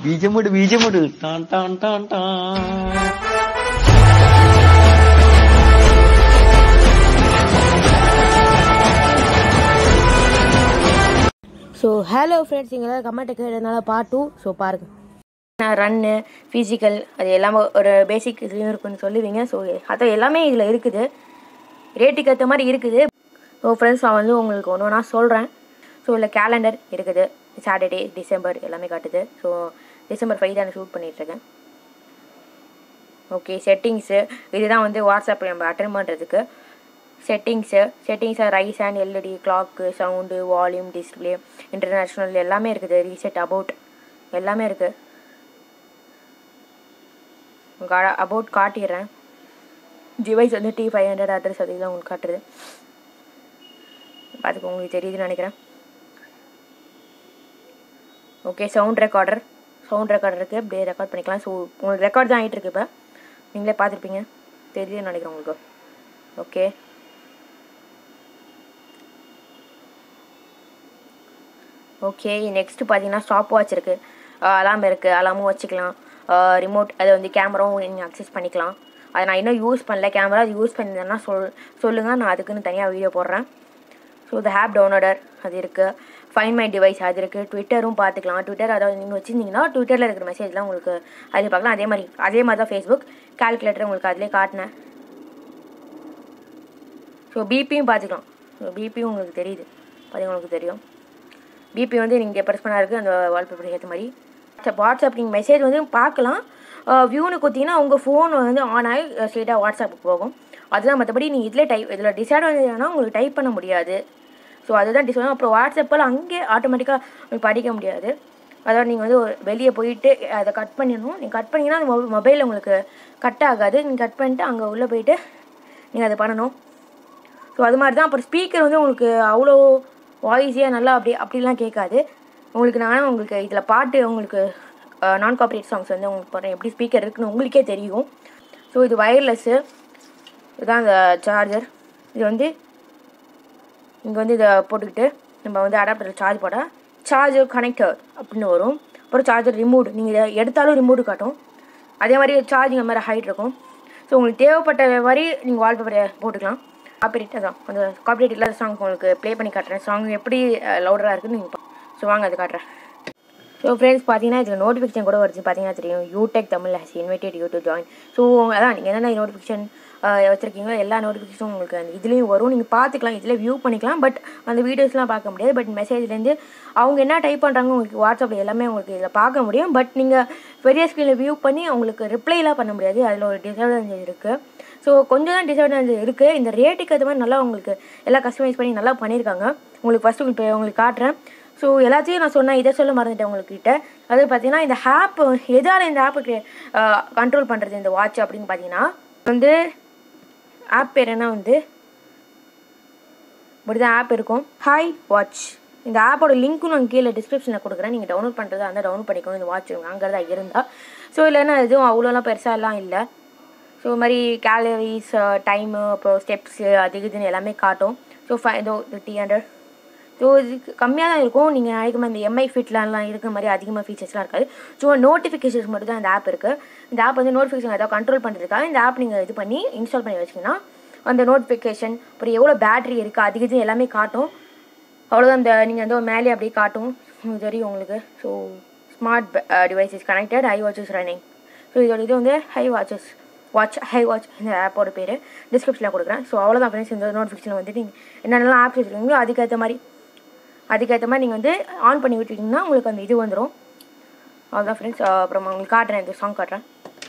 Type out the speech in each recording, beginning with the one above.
ബീജമുട് ബീജമുട് ടാൻ ടാൻ ടാൻ ടാൻ ஸோ ஹலோ ஃப்ரெண்ட்ஸ் இங்கே கமெண்ட் கேட்டதுனால பார்ட் டூ ஸோ பாருங்க நான் ரன்னு ஃபிசிக்கல் அது எல்லாமே ஒரு பேசிக் இதுலேயும் இருக்குன்னு சொல்லுவீங்க ஸோ அது எல்லாமே இதில் இருக்குது ரேட்டுக்கு ஏற்ற மாதிரி இருக்குது ஸோ ஃப்ரெண்ட்ஸ் நான் வந்து உங்களுக்கு ஒன்று ஒன்றா சொல்கிறேன் ஸோ இல்லை கேலண்டர் இருக்குது சாட்டர்டே டிசம்பர் எல்லாமே காட்டுது ஸோ டிசம்பர் ஃபைவ் தான் ஷூட் பண்ணிகிட்ருக்கேன் ஓகே செட்டிங்ஸு இதுதான் வந்து வாட்ஸ்அப் நம்ம அட்டன் பண்ணுறதுக்கு செட்டிங்ஸு செட்டிங்ஸை raise and LED clock sound volume display international எல்லாமே இருக்குது ரீசெட் அபவுட் எல்லாமே இருக்குது அபவுட் காட்டிடுறேன் டிவைஸ் வந்து டி ஃபைவ் ஹண்ட்ரட் அட்ரஸ் அதுதான் உங்களுக்கு காட்டுறது பார்த்துக்கோ உங்களுக்கு தெரியுதுன்னு நினைக்கிறேன் okay sound recorder sound recorder இருக்குது அப்படியே ரெக்கார்ட் பண்ணிக்கலாம் ஸோ உங்களுக்கு ரெக்கார்ட் தான் ஆகிட்டு இருக்கு இப்போ நீங்களே பார்த்துருப்பீங்க தெரியுதுன்னு நினைக்கிறேன் உங்களுக்கு ஓகே ஓகே நெக்ஸ்ட்டு பார்த்தீங்கன்னா ஸ்டாப் வாட்ச் இருக்குது அலாம் இருக்குது அலாமும் வச்சுக்கலாம் ரிமோட் அதை வந்து கேமராவும் நீங்கள் அக்சஸ் பண்ணிக்கலாம் அதை நான் இன்னும் யூஸ் பண்ணல கேமரா அது யூஸ் பண்ணியிருந்தேன்னா சொல் சொல்லுங்கள் நான் அதுக்குன்னு தனியாக வீடியோ போடுறேன் ஸோ இந்த ஆப் டவுன்லோடர் அது இருக்குது ஃபைன் மை டிவைஸ் அது இருக்குது ட்விட்டரும் பார்த்துக்கலாம் ட்விட்டர் அதாவது நீங்கள் வச்சுருந்தீங்கன்னா ட்விட்டரில் இருக்கிற மெசேஜ்லாம் உங்களுக்கு அதில் பார்க்கலாம் அதே மாதிரி அதே மாதிரி தான் ஃபேஸ்புக் கால்குலேட்டர் உங்களுக்கு அதிலே காட்டினேன் ஸோ பிபியும் பார்த்துக்கலாம் ஸோ பிபியும் உங்களுக்கு தெரியுது பார்த்தீங்கன்னா உங்களுக்கு தெரியும் பிபி வந்து நீங்கள் ப்ரெஸ் பண்ணா இருக்குது அந்த வால்பேப்பருக்கு ஏற்ற மாதிரி வாட்ஸ்அப் வாட்ஸ்அப் நீங்கள் மெசேஜ் வந்து பார்க்கலாம் வியூன்னு கொடுத்தீங்கன்னா உங்கள் ஃபோன் வந்து ஆன் ஆகி ஸ்ட்ரெயிட்டாக வாட்ஸ்அப்புக்கு போகும் அதுதான் மற்றபடி நீங்கள் இதில் டைப் இதில் டிஸ்அட்வான்டேஜ் ஆனால் உங்களுக்கு டைப் பண்ண முடியாது ஸோ அதுதான் டிஸ் அப்புறம் வாட்ஸ்அப்பில் அங்கே ஆட்டோமேட்டிக்காக படிக்க முடியாது அதாவது நீங்கள் வந்து ஒரு வெளியே போயிட்டு அதை கட் பண்ணிடணும் நீங்கள் கட் பண்ணிங்கன்னா அந்த மொபைல் மொபைலில் உங்களுக்கு கட் ஆகாது நீங்கள் கட் பண்ணிட்டு அங்கே உள்ளே போயிட்டு நீங்கள் அதை பண்ணணும் ஸோ அது மாதிரி தான் அப்புறம் ஸ்பீக்கர் வந்து உங்களுக்கு அவ்வளோ வாய்ஸியாக நல்லா அப்படி அப்படிலாம் கேட்காது உங்களுக்கு நான் உங்களுக்கு இதில் பாட்டு உங்களுக்கு நான் காப்பரேட் சாங்ஸ் வந்து உங்களுக்கு போடுறேன் எப்படி ஸ்பீக்கர் இருக்குன்னு உங்களுக்கே தெரியும் ஸோ இது வயர்லெஸ்ஸு இதுதான் இந்த சார்ஜர் இது வந்து இங்கே வந்து இதை போட்டுக்கிட்டு நம்ம வந்து அடாப்டரில் சார்ஜ் போட்டால் சார்ஜர் கனெக்டர் அப்படின்னு வரும் அப்புறம் சார்ஜர் ரிமோட் நீங்கள் இதை எடுத்தாலும் ரிமோட் காட்டும் அதே மாதிரி சார்ஜிங் அந்த மாதிரி ஹைட் இருக்கும் ஸோ உங்களுக்கு தேவைப்பட்ட மாதிரி நீங்கள் வால்பேப்பரை போட்டுக்கலாம் காப்பிரைட் தான் அந்த காப்பிரைட் இல்லாத சாங் உங்களுக்கு ப்ளே பண்ணி காட்டுறேன் சாங் எப்படி லவுடராக இருக்குன்னு நீங்கள் ஸோ வாங்க அது காட்டுறேன் ஸோ ஃப்ரெண்ட்ஸ் பார்த்தீங்கன்னா இதில் நோட்டிஃபிகேஷன் கூட வருது பார்த்தீங்கன்னா தெரியும் UTech Tamil has invited you to join so அதான் நீங்கள் என்னென்ன நோட்டிஃபிகேஷன் வச்சுருக்கீங்களோ எல்லா நோட்டிஃபிகேஷனும் உங்களுக்கு அந்த இதுலேயும் வரும் நீங்கள் பார்த்துக்கலாம் இதில் வியூ பண்ணிக்கலாம் பட் அந்த வீடியோஸ்லாம் பார்க்க முடியாது பட் மெசேஜ்லேருந்து அவங்க என்ன டைப் பண்ணுறாங்க உங்களுக்கு வாட்ஸ்அப்பில் எல்லாமே உங்களுக்கு இதில் பார்க்க முடியும் பட் நீங்கள் பெரிய ஸ்க்ரீனில் வியூ பண்ணி அவங்களுக்கு ரிப்ளைலாம் பண்ண முடியாது அதில் ஒரு டிஸ்அட்வான்டேஜ் இருக்குது ஸோ கொஞ்சம் தான் டிஸ்அட்வான்டேஜ் இருக்குது இந்த ரேட்டுக்கு அது மாதிரி நல்லா உங்களுக்கு எல்லாம் கஸ்டமைஸ் பண்ணி நல்லா பண்ணியிருக்காங்க உங்களுக்கு ஃபஸ்ட்டு இப்போ உங்களுக்கு காட்டுறேன் ஸோ எல்லாத்தையும் நான் சொன்னேன் இதை சொல்ல மறந்துட்டேன் உங்கள்கிட்ட அது பார்த்தீங்கன்னா இந்த ஆப் எதால் இந்த ஆப்புக்கு கண்ட்ரோல் பண்ணுறது இந்த வாட்ச் அப்படின்னு பார்த்தீங்கன்னா வந்து ஆப் பேர் என்ன வந்து இப்படி தான் ஆப் இருக்கும் ஹாய் வாட்ச் இந்த ஆப்போட லிங்க்கும் நான் கீழே டிஸ்கிரிப்ஷனில் கொடுக்குறேன் நீங்கள் டவுன்லோட் பண்ணுறது அந்த டவுன்லோட் பண்ணிக்கணும் இந்த வாட்ச் அங்கே தான் இருந்தால் ஸோ இல்லைன்னா எதுவும் அவ்வளோலாம் பெருசாலாம் இல்லை ஸோ இது மாதிரி கேலரிஸ் டைமு அப்புறம் ஸ்டெப்ஸு அது இதுன்னு எல்லாமே காட்டும் ஸோ ஃபை இதோ த்ரீ ஹண்ட்ரட் ஸோ இதுக்கு கம்மியாக தான் இருக்கும் நீங்கள் நினைக்கும் இந்த எம்ஐ ஃபிட்லாம் இருக்கிற மாதிரி அதிகமாக ஃபீச்சர்ஸ்லாம் இருக்காது ஸோ நோட்டிஃபிகேஷன்ஸ் மட்டும் தான் இந்த ஆப் இருக்குது இந்த ஆப் வந்து நோட்டிஃபிகேஷன் ஏதாவது கண்ட்ரோல் பண்ணுறதுக்காக இந்த ஆப் நீங்கள் இது பண்ணி இன்ஸ்டால் பண்ணி வச்சிங்கன்னா அந்த நோட்டிஃபிகேஷன் அப்புறம் எவ்வளோ பேட்ரி இருக்குது அதிக இது எல்லாமே காட்டும் அவ்வளோதான் இந்த நீங்கள் வந்து மேலே அப்படியே காட்டும் உங்களுக்கு தெரியும் உங்களுக்கு so smart device is connected hi watches running so இதோட இது வந்து hi watches watch hi watch இந்த ஆப்போட பேர் டிஸ்கிரிப்ஷனில் கொடுக்குறேன் ஸோ அவ்வளோதான் ஃப்ரெண்ட்ஸ் இந்த நோட்டிஃபிகேஷன் வந்து நீங்கள் என்னென்னலாம் ஆப்ஸ் வச்சுருக்கீங்களோ அதுக்கேற்ற மாதிரி அதுக்கேற்ற மாதிரி நீங்கள் வந்து ஆன் பண்ணி விட்டுட்டிங்கன்னா உங்களுக்கு அந்த இது வந்துடும் அவ்வளோதான் ஃப்ரெண்ட்ஸ் அப்புறம் உங்களுக்கு காட்டுறேன் இந்த சாங் காட்டுறேன்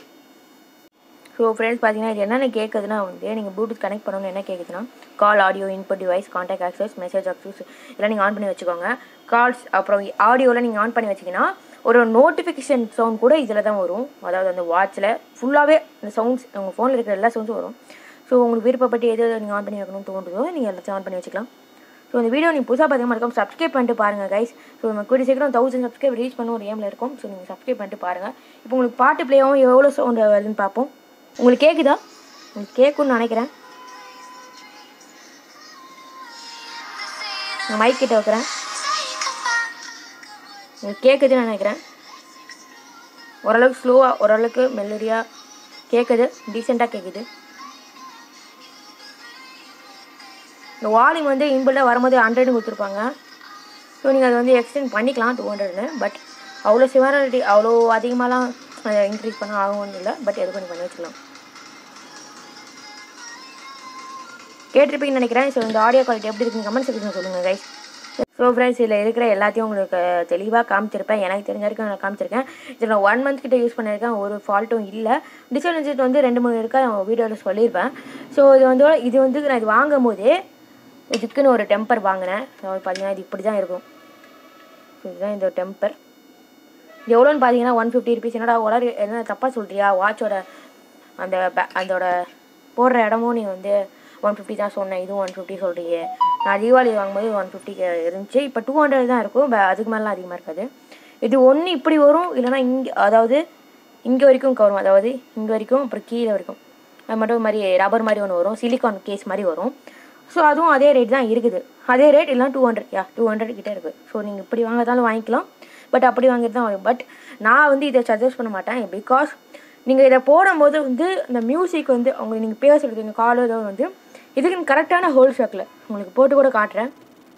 ஸோ ஃப்ரெண்ட்ஸ் பார்த்தீங்கன்னா இது என்னென்ன கேட்குதுன்னா வந்து நீங்கள் ப்ளூடூத் கனெக்ட் பண்ணணும்னு என்ன கேட்குதுன்னா call audio input device contact access message access இதெல்லாம் நீங்கள் ஆன் பண்ணி வச்சுக்கோங்க கால்ஸ் அப்புறம் ஆடியோவில் நீங்கள் ஆன் பண்ணி வச்சிங்கன்னா ஒரு நோட்டிஃபிகேஷன் சவுண்ட் கூட இதில் தான் வரும் அதாவது அந்த வாட்சில் ஃபுல்லாகவே இந்த சவுண்ட்ஸ் உங்கள் ஃபோனில் இருக்கிற எல்லா சவுண்ட்ஸும் வரும் ஸோ உங்களுக்கு விருப்பப்பட்டு எது எது நீங்கள் ஆன் பண்ணி வைக்கணும்னு தோன்றுதோ நீங்கள் எல்லாத்தையும் ஆன் பண்ணி வச்சுக்கலாம் ஸோ இந்த வீடியோ நீங்கள் புதுசாக பார்த்தீங்கன்னா மறக்காம சப்ஸ்கிரைப் பண்ணிட்டு பாருங்கள் கைஸ் ஸோ நம்ம கூடிய சீக்கிரம் தௌசண்ட் சப்ஸ்கிரைப் ரீச் பண்ண ஒரு ஏமில் இருக்கும் ஸோ நீங்கள் சப்ஸ்கிரைப் பண்ணிட்டு பாருங்கள் இப்போ உங்களுக்கு பாட்டு ப்ளே ஆகும் எவ்வளோ சவுண்ட் வருதுன்னு பார்ப்போம் உங்களுக்கு கேட்குதா உங்களுக்கு கேட்கும்னு நினைக்கிறேன் நான் மைக் கிட்ட வைக்கிறேன் உங்களுக்கு கேட்குதுன்னு நினைக்கிறேன் ஓரளவுக்கு ஸ்லோவாக ஓரளவுக்கு மெலடியாக கேட்குது டீசெண்டாக கேட்குது இந்த வால்யூம் வந்து இன்பில்டாக வரும்போது ஹண்ட்ரட்னு கொடுத்துருப்பாங்க ஸோ நீங்கள் அதை வந்து எக்ஸ்டெண்ட் பண்ணிக்கலாம் டூ ஹண்ட்ரட்னு பட் அவ்வளோ சிவராலிட்டி அவ்வளோ அதிகமாகலாம் இன்க்ரீஸ் பண்ண ஆகும்னு இல்லை பட் எது பண்ணி பண்ணி வச்சுக்கலாம் கேட்டிருப்பீங்கன்னு நினைக்கிறேன் ஸோ இந்த ஆடியோ குவாலிட்டி எப்படி இருக்குன்னு கமெண்ட் செக்ஷன் சொல்லுங்கள் கைஸ் ஸோ ஃப்ரெண்ட்ஸ் இதில் இருக்கிற எல்லாத்தையும் உங்களுக்கு தெளிவாக காமிச்சிருப்பேன் எனக்கு தெரிஞ்ச வரைக்கும் நான் காமிச்சிருக்கேன் இதில் நான் ஒன் மந்த் கிட்ட யூஸ் பண்ணியிருக்கேன் ஒரு ஃபால்ட்டும் இல்லை டிஸ்அட்வான்டேஜ் வந்து ரெண்டு மூணு இருக்கா நான் வீடியோவில் சொல்லியிருப்பேன் ஸோ இது வந்து இது வந்து நான் இது வாங்கும் போதே இதுக்குன்னு ஒரு டெம்பர் வாங்கினேன் ஸோ பார்த்தீங்கன்னா இது இப்படி தான் இருக்கும் ஸோ இதுதான் இந்த டெம்பர் இது எவ்வளோன்னு பார்த்தீங்கன்னா ஒன் ஃபிஃப்டி ருபீஸ் என்னடா உலர் என்ன தப்பாக சொல்கிறியா வாட்சோட அந்த பே- அதோட போடுற இடமும் நீ வந்து ஒன் ஃபிஃப்டி தான் சொன்னேன் இதுவும் ஒன் ஃபிஃப்டி சொல்கிறீங்க நான் தீபாவளி வாங்கும்போது ஒன் ஃபிஃப்டிக்கு இருந்துச்சு இப்போ டூ ஹண்ட்ரட் தான் இருக்கும் ப- அதுக்கு மேலாம் அதிகமாக இருக்காது இது ஒன்று இப்படி வரும் இல்லைன்னா இங்கே அதாவது இங்கே வரைக்கும் வரும் அதாவது இங்கே வரைக்கும் அப்புறம் கீழே வரைக்கும் அது மட்டும் மாதிரி ரப்பர் மாதிரி ஒன்று வரும் சிலிக்கான் கேஸ் மாதிரி வரும் ஸோ அதுவும் அதே ரேட் தான் இருக்குது அதே ரேட் இல்லைனா டூ ஹண்ட்ரட் யா டூ ஹண்ட்ரட் கிட்டே இருக்குது ஸோ நீங்கள் இப்படி வாங்கறதாலும் வாங்கிக்கலாம் பட் அப்படி வாங்கிட்டு தான் பட் நான் வந்து இதை சஜஸ்ட் பண்ண மாட்டேன் பிகாஸ் நீங்கள் இதை போடும்போது வந்து இந்த மியூசிக் வந்து உங்களுக்கு நீங்கள் பேசுறது இந்த காலோ ஏதோ வந்து இதுக்கு கரெக்டான ஹோல் ஷாக்கில் உங்களுக்கு போட்டு கூட காட்டுறேன்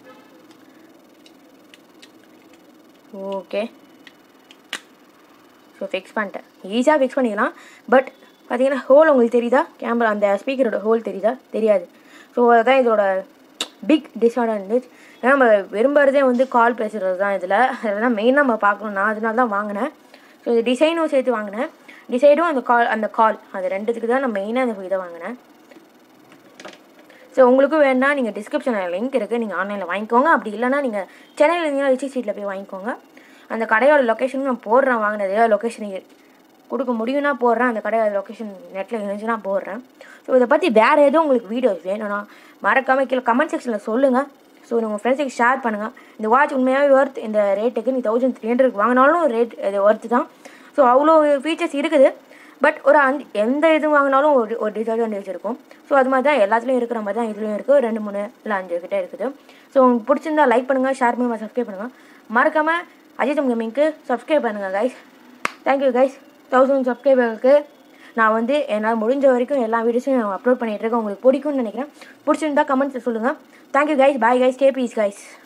ஓகே ஸோ ஃபிக்ஸ் பண்ணிட்டேன் ஈஸியாக ஃபிக்ஸ் பண்ணிக்கலாம் பட் பார்த்தீங்கன்னா ஹோல் உங்களுக்கு தெரியுதா கேமரா அந்த ஸ்பீக்கரோட ஹோல் தெரியுதா தெரியாது ஸோ அதுதான் இதோட பிக் டிஸ்அட்வான்டேஜ் ஏன்னா நம்ம விரும்புகிறதே வந்து கால் பேசுகிறது தான் இதில் அதெல்லாம் மெயினாக நம்ம பார்க்கணும் நான் அதனால தான் வாங்கினேன் ஸோ இது டிசைனும் சேர்த்து வாங்கினேன் டிசைடும் அந்த கால் அந்த கால் அது ரெண்டுத்துக்கு தான் நான் மெயினாக அந்த இதை வாங்கினேன் ஸோ உங்களுக்கும் வேணா நீங்கள் டிஸ்கிரிப்ஷனில் லிங்க் இருக்குது நீங்கள் ஆன்லைனில் வாங்கிக்கோங்க அப்படி இல்லைனா நீங்கள் சென்னையில் இருந்தீங்கன்னா ரிச்சி ஸ்ட்ரீட்டில் போய் வாங்கிக்கோங்க அந்த கடையோட லொக்கேஷன் நான் போடுறேன் வாங்கினது லொக்கேஷன் கொடுக்க முடியும்னா போடுறேன் அந்த கடையோட லொக்கேஷன் நெட்டில் இருந்துச்சுன்னா போடுறேன் ஸோ இதை பற்றி வேறு எதுவும் உங்களுக்கு வீடியோஸ் வேணும்னா மறக்காம கீழே கமெண்ட் செக்ஷனில் சொல்லுங்கள் ஸோ உங்கள் ஃப்ரெண்ட்ஸுக்கு ஷேர் பண்ணுங்கள் இந்த வாட்ச் உண்மையாகவே ஒர்த் இந்த ரேட்டுக்கு நீ தௌசண்ட் த்ரீ ஹண்ட்ரட் வாங்கினாலும் ரேட் இது ஒர்த்து தான் ஸோ அவ்வளோ ஃபீச்சர்ஸ் இருக்குது பட் ஒரு அஞ்சு எந்த இது வாங்கினாலும் ஒரு ஒரு டிஸ்அட்வான்டேஜ் இருக்கும் ஸோ அது மாதிரி தான் எல்லாத்துலேயும் இருக்கிற மாதிரி தான் இதுலேயும் இருக்குது ரெண்டு மூணு இல்லை அஞ்சு கிட்டே இருக்குது ஸோ உங்களுக்கு பிடிச்சிருந்தா லைக் பண்ணுங்கள் ஷேர் பண்ணுங்கள் சப்ஸ்கிரைப் பண்ணுங்கள் மறக்காமல் அஜித் கேமிங்க்கு சப்ஸ்கிரைப் பண்ணுங்கள் கைஸ் தேங்க்யூ கைஸ் தௌசண்ட் சப்ஸ்கிரைபருக்கு நான் வந்து என்னால் முடிஞ்ச வரைக்கும் எல்லா வீடியோஸும் நான் அப்லோட் பண்ணிகிட்டு இருக்கேன் உங்களுக்கு பிடிக்கும்னு நினைக்கிறேன் பிடிச்சிருந்தா கமெண்ட்ஸ் சொல்லுங்கள் thank you guys bye guys k peace guys